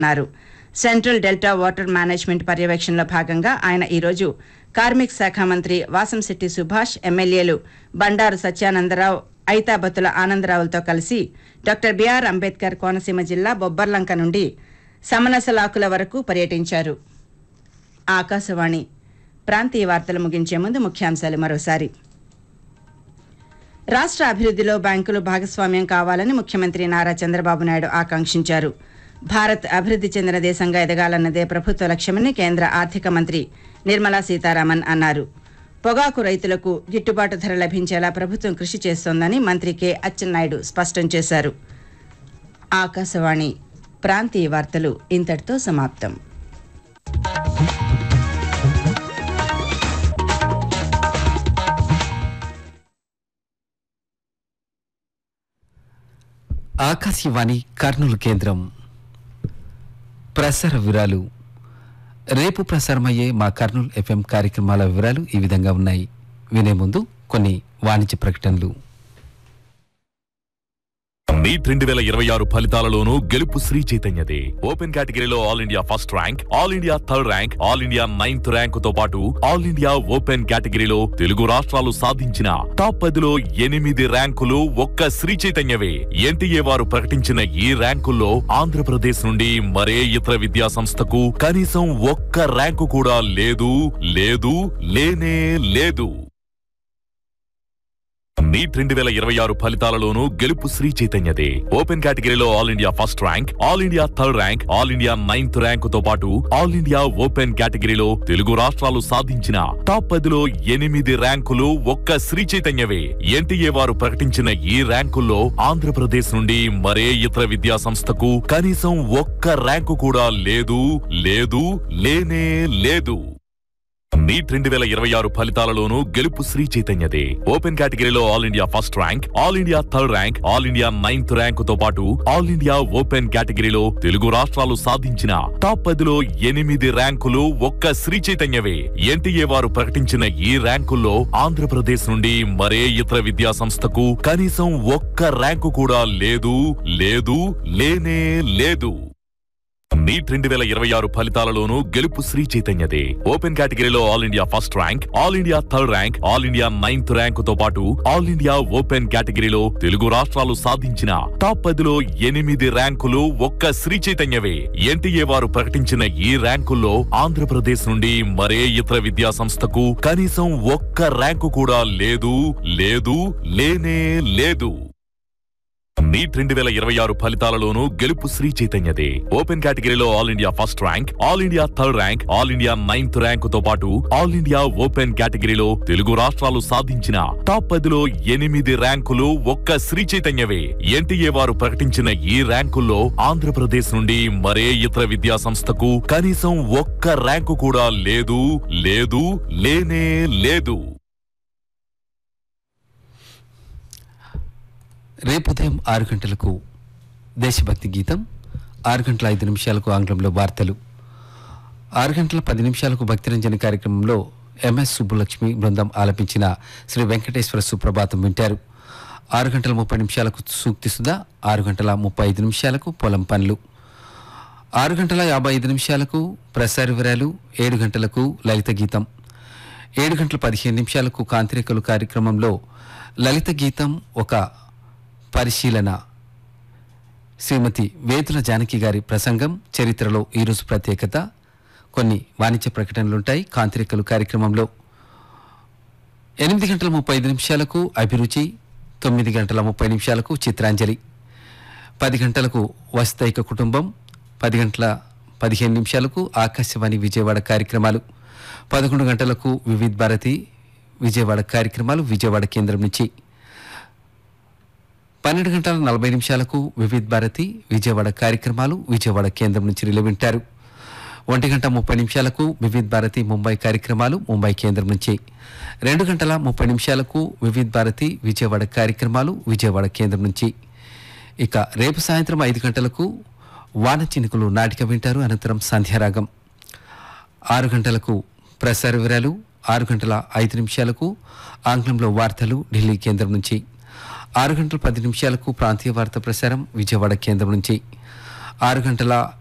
అన్నారు central delta water management పర్యవేక్షణలో భాగంగా ఆయన ఈరోజు కార్మిక శాఖ మంత్రి వాసంశెట్టి సుభాష్ ఎమ్మెల్యేలు బండారు సత్యానందరావు ఐతాబత్తుల ఆనందరావులతో కలిసి డాక్టర్ బిఆర్ అంబేద్కర్ కోనసీమ జిల్లా బొబ్బర్లంక నుండి సమనసలాకుల వరకు పర్యటించారు ఆకాశవాణి ప్రాంతీయ వార్తలు ముగించే ముందు ముఖ్యాంశాలు మరోసారి రాష్ట్ర అభివృద్ధిలో బ్యాంకులు భాగస్వామ్యం కావాలని ముఖ్యమంత్రి నారా చంద్రబాబు నాయుడు ఆకాంక్షించారు భారత్ అభివృద్ధి చెందిన దేశంగా ఎదగాలన్నదే ప్రభుత్వ లక్ష్యమని కేంద్ర ఆర్థిక మంత్రి నిర్మలా సీతారామన్ అన్నారు పొగాకు రైతులకు గిట్టుబాటు ధర లభించేలా ప్రభుత్వం కృషి చేస్తోందని మంత్రి కె అచ్చెన్నాయుడు స్పష్టం చేశారు ఆకాశవాణి ప్రాంతీయ వార్తలు ఇంతటితో సమాప్తం ఆకాశవాణి కర్నూలు కేంద్రం ప్రసార వివరాలు రేపు ప్రసారమయ్యే మా కర్నూలు ఎఫ్ఎం కార్యక్రమాల వివరాలు ఈ విధంగా ఉన్నాయి వినే ముందు కొన్ని వాణిజ్య ప్రకటనలు నీట్ రెండు వేల ఇరవై ఆరు ఫలితాలలోనూ గెలుపు శ్రీ చైతన్యదే ఓపెన్ కేటగిరీలో all India first rank all India third rank all India ninth rank తో పాటు ఆల్ ఇండియా ఓపెన్ కేటగిరీలో తెలుగు రాష్ట్రాలు సాధించిన టాప్ పదిలో ఎనిమిది ర్యాంకులు ఒక్క శ్రీ చైతన్యవే ఎన్టీఏ వారు ప్రకటించిన ఈ ర్యాంకుల్లో ఆంధ్రప్రదేశ్ నుండి మరే ఇతర విద్యా సంస్థకు కనీసం ఒక్క ర్యాంకు కూడా లేదు లేదు లేనే లేదు నీట్ రెండు వేల ఇరవై ఆరు ఫలితాలలోనూ గెలుపు శ్రీ చైతన్యదే ఓపెన్ కేటగిరీలో all India first rank all India third rank all India ninth rank తో పాటు ఆల్ ఇండియా ఓపెన్ కేటగిరీలో తెలుగు రాష్ట్రాలు సాధించిన టాప్ పదిలో ఎనిమిది ర్యాంకులు ఒక్క శ్రీ చైతన్యవే ఎన్టీఏ వారు ప్రకటించిన ఈ ర్యాంకుల్లో ఆంధ్రప్రదేశ్ నుండి మరే ఇతర విద్యా సంస్థకు కనీసం ఒక్క ర్యాంకు కూడా లేదు లేదు లేనే లేదు నీట్ రెండు వేల ఇరవై ఆరు ఫలితాలలోనూ గెలుపు శ్రీ చైతన్యదే ఓపెన్ కేటగిరీలో all India first rank all India third rank all India ninth rank తో పాటు ఆల్ ఇండియా ఓపెన్ కేటగిరీలో తెలుగు రాష్ట్రాలు సాధించిన టాప్ పదిలో ఎనిమిది ర్యాంకులు ఒక్క శ్రీ చైతన్యవే ఎన్టీఏ వారు ప్రకటించిన ఈ ర్యాంకుల్లో ఆంధ్రప్రదేశ్ నుండి మరే ఇతర విద్యా సంస్థకు కనీసం ఒక్క ర్యాంకు కూడా లేదు లేదు లేనే లేదు నీట్ రెండు వేల ఇరవై ఆరు ఫలితాలలోనూ గెలుపు శ్రీ చైతన్యదే ఓపెన్ కేటగిరీలో all India first rank all India third rank all India ninth rank తో పాటు ఆల్ ఇండియా ఓపెన్ కేటగిరీలో తెలుగు రాష్ట్రాలు సాధించిన టాప్ పదిలో ఎనిమిది ర్యాంకులు ఒక్క శ్రీ చైతన్యవే ఎన్టీఏ వారు ప్రకటించిన ఈ ర్యాంకుల్లో ఆంధ్రప్రదేశ్ నుండి మరే ఇతర విద్యా సంస్థకు కనీసం ఒక్క ర్యాంకు కూడా లేదు లేదు లేనే లేదు నీట్ రెండు వేల ఇరవై ఆరు ఫలితాలలోనూ గెలుపు శ్రీ చైతన్యదే ఓపెన్ కేటగిరీలో all India first rank all India third rank all India ninth rank తో పాటు ఆల్ ఇండియా ఓపెన్ కేటగిరీలో తెలుగు రాష్ట్రాలు సాధించిన టాప్ పదిలో ఎనిమిది ర్యాంకులు ఒక్క శ్రీ చైతన్యవే ఎన్టీఏ వారు ప్రకటించిన ఈ ర్యాంకుల్లో ఆంధ్రప్రదేశ్ నుండి మరే ఇతర విద్యా సంస్థకు కనీసం ఒక్క ర్యాంకు కూడా లేదు లేదు లేనే లేదు రేపు ఉదయం ఆరు గంటలకు దేశభక్తి గీతం ఆరు గంటల ఐదు నిమిషాలకు ఆంగ్లంలో వార్తలు ఆరు గంటల పది నిమిషాలకు భక్తిరంజన కార్యక్రమంలో ఎంఎస్ సుబ్బులక్ష్మి బృందం ఆలపించిన శ్రీ వెంకటేశ్వర సుప్రభాతం వింటారు ఆరు గంటల ముప్పై నిమిషాలకు సూక్తి సుధా ఆరు గంటల ముప్పై ఐదు నిమిషాలకు పొలం పనులు ఆరు గంటల యాభై ఐదు నిమిషాలకు ప్రసార వివరాలు ఏడు గంటలకు లలిత గీతం ఏడు గంటల పదిహేను నిమిషాలకు కాంతిరేకలు కార్యక్రమంలో లలిత గీతం ఒక పరిశీలన శ్రీమతి వేతుల జానకి గారి ప్రసంగం చరిత్రలో ఈరోజు ప్రత్యేకత కొన్ని వాణిజ్య ప్రకటనలుంటాయి కాంతిరేకలు కార్యక్రమంలో ఎనిమిది గంటల ముప్పై ఐదు నిమిషాలకు అభిరుచి తొమ్మిది గంటల ముప్పై నిమిషాలకు చిత్రాంజలి పది గంటలకు వస్తైక కుటుంబం పది గంటల పదిహేను నిమిషాలకు ఆకాశవాణి విజయవాడ కార్యక్రమాలు పదకొండు గంటలకు వివిధ్ భారతి విజయవాడ కార్యక్రమాలు విజయవాడ కేంద్రం నుంచి పన్నెండు గంటల నలభై నిమిషాలకు వివిధ్ భారతి విజయవాడ కార్యక్రమాలు విజయవాడ కేంద్రం నుంచి నిలవింటారు ఒంటి గంట ముప్పై నిమిషాలకు వివిధ్ భారతి ముంబై కార్యక్రమాలు ముంబై కేంద్రం నుంచి రెండు గంటల ముప్పై నిమిషాలకు వివిధ్ భారతి విజయవాడ కార్యక్రమాలు విజయవాడ కేంద్రం నుంచి ఇక రేపు సాయంత్రం ఐదు గంటలకు వాన చినుకులు నాటిక వింటారు అనంతరం సంధ్యారాగం ఆరు గంటలకు ప్రసార వివరాలు ఆరు గంటల ఐదు నిమిషాలకు ఆంగ్లంలో వార్తలు ఢిల్లీ కేంద్రం నుంచి ఆరు గంటల పది నిమిషాలకు ప్రాంతీయ వార్త ప్రసారం విజయవాడ కేంద్రం నుంచి ఆరు గంటల